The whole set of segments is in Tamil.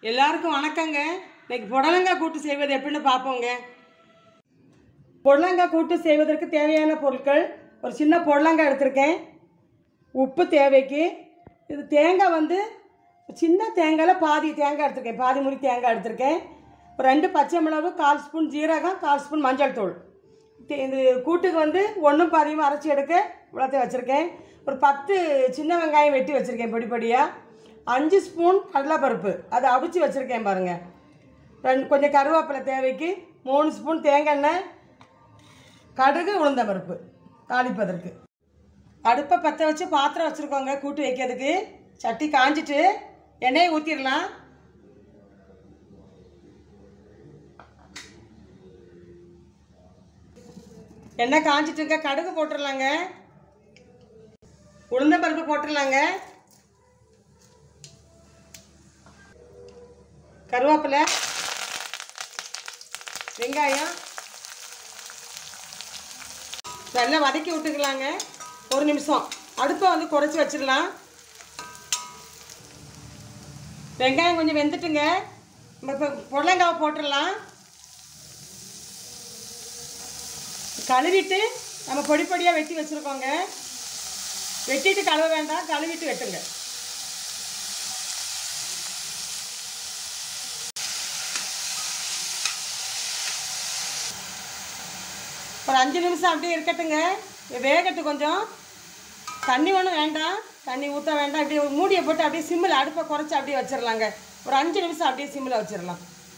எல்லாருக்கும் வணக்கங்க இன்னைக்கு புடலங்காய் கூட்டு செய்வது எப்படின்னு பார்ப்போங்க புடலங்காய் கூட்டு செய்வதற்கு தேவையான பொருட்கள் ஒரு சின்ன புடலங்காய் எடுத்திருக்கேன் உப்பு தேவைக்கு இது தேங்காய் வந்து சின்ன தேங்காயில் பாதி தேங்காய் எடுத்திருக்கேன் பாதி முறி தேங்காய் எடுத்திருக்கேன் ஒரு ரெண்டு பச்சை மிளகு கால் ஸ்பூன் ஜீரகம் கால் ஸ்பூன் மஞ்சள் தூள் தே- இது கூட்டுக்கு வந்து ஒன்றும் பாதியமாக அரைச்சி எடுக்க இவ்வளோத்தையும் வச்சுருக்கேன் ஒரு பத்து சின்ன வெங்காயம் வெட்டி வச்சுருக்கேன் பொடி பொடியாக அஞ்சு ஸ்பூன் கடலைப்பருப்பு அதை அவிச்சு வச்சுருக்கேன் பாருங்கள் ரெண்டு கொஞ்சம் கருவேப்பிலை தேவைக்கு மூணு ஸ்பூன் தேங்காய் எண்ணெய் கடுகு உளுந்தம் பருப்பு தாளிப்பதற்கு அடுப்பை பற்ற வச்சு பாத்திரம் வச்சுருக்கோங்க கூட்டு வைக்கிறதுக்கு சட்டி காஞ்சிட்டு எண்ணெயை ஊற்றிடலாம் எண்ணெய் காஞ்சிட்டுங்க கடுகு போட்டுடலாங்க உளுந்தம் பருப்பு போட்டுடலாங்க கருவேப்பிலை வெங்காயம் நல்லா வதக்கி விட்டுக்கலாங்க ஒரு நிமிஷம் அடுப்பை வந்து குறைச்சி வச்சிடலாம் வெங்காயம் கொஞ்சம் வெந்துட்டுங்க நம்ம இப்போ புடலங்காவை போட்டுடலாம் கழுவிட்டு நம்ம பொடி பொடியாக வெட்டி வச்சுருக்கோங்க வெட்டிட்டு கழுவ வேண்டாம் கழுவிட்டு வெட்டுங்க ஒரு அஞ்சு நிமிஷம் அப்படியே இருக்கட்டுங்க இது வேகட்டும் கொஞ்சம் தண்ணி ஒன்றும் வேண்டாம் தண்ணி ஊற்ற வேண்டாம் அப்படியே ஒரு மூடியை போட்டு அப்படியே சிம்மில் அடுப்பை குறைச்சி அப்படியே வச்சிடலாங்க ஒரு அஞ்சு நிமிஷம் அப்படியே சிம்மில் வச்சிடலாம்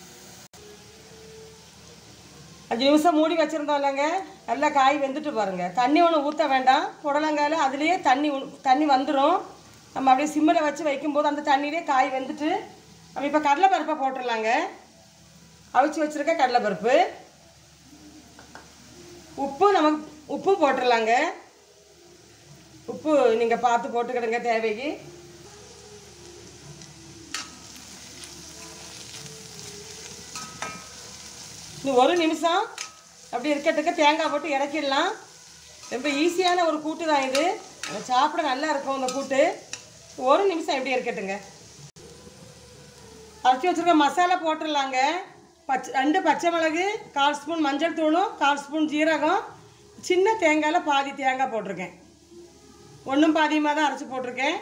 அஞ்சு நிமிஷம் மூடி வச்சுருந்தோம் இல்லைங்க நல்லா காய் வெந்துட்டு பாருங்க தண்ணி ஒன்றும் ஊற்ற வேண்டாம் புடலங்காயில் அதுலேயே தண்ணி உ- தண்ணி வந்துடும் நம்ம அப்படியே சிம்மில் வச்சு வைக்கும்போது அந்த தண்ணியிலே காய் வெந்துட்டு நம்ம இப்போ கடலைப்பருப்பை போட்டுடலாங்க அவிச்சு வச்சுருக்க கடலைப்பருப்பு உப்பு நமக்கு உப்பு போட்டுடலாங்க உப்பு நீங்கள் பார்த்து போட்டுக்கிடுங்க தேவைக்கு இன்னும் ஒரு நிமிஷம் அப்படி இருக்கட்டுக்கு தேங்காய் போட்டு இறக்கிடலாம் ரொம்ப ஈஸியான ஒரு கூட்டு தான் இது சாப்பிட நல்லா இருக்கும் இந்த கூட்டு ஒரு நிமிஷம் எப்படி இருக்கட்டுங்க அரைச்சி வச்சுருக்க மசாலா போட்டுடலாங்க பச்சை ரெண்டு பச்சை மிளகு கால் ஸ்பூன் மஞ்சள் தூளும் கால் ஸ்பூன் ஜீரகம் சின்ன தேங்காயில் பாதி தேங்காய் போட்டிருக்கேன் ஒன்றும் பாதியமாக தான் அரைச்சி போட்டிருக்கேன்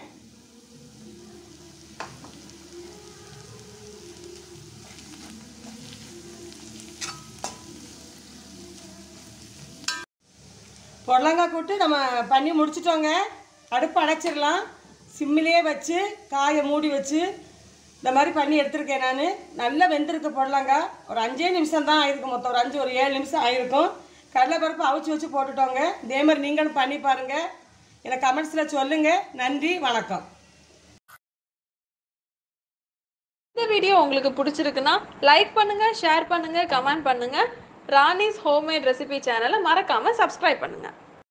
புடலங்காய் கூட்டு நம்ம பண்ணி முடிச்சிட்டோங்க அடுப்பு அடைச்சிடலாம் சிம்மிலே வச்சு காயை மூடி வச்சு இந்த மாதிரி பண்ணி எடுத்திருக்கேன் நான் நல்லா வெந்திருக்கு புடலங்காய் ஒரு அஞ்சே நிமிஷம் தான் ஆயிருக்கு மொத்தம் ஒரு அஞ்சு ஒரு ஏழு நிமிஷம் ஆயிருக்கும் கடலைப்பருப்பு அவிச்சு வச்சு போட்டுட்டோங்க இதே மாதிரி நீங்களும் பண்ணி பாருங்கள் எனக்கு கமெண்ட்ஸில் சொல்லுங்கள் நன்றி வணக்கம் இந்த வீடியோ உங்களுக்கு பிடிச்சிருக்குன்னா லைக் பண்ணுங்க ஷேர் பண்ணுங்க கமெண்ட் பண்ணுங்க ராணிஸ் ஹோம்மேட் ரெசிபி சேனலை மறக்காம சப்ஸ்கிரைப் பண்ணுங்க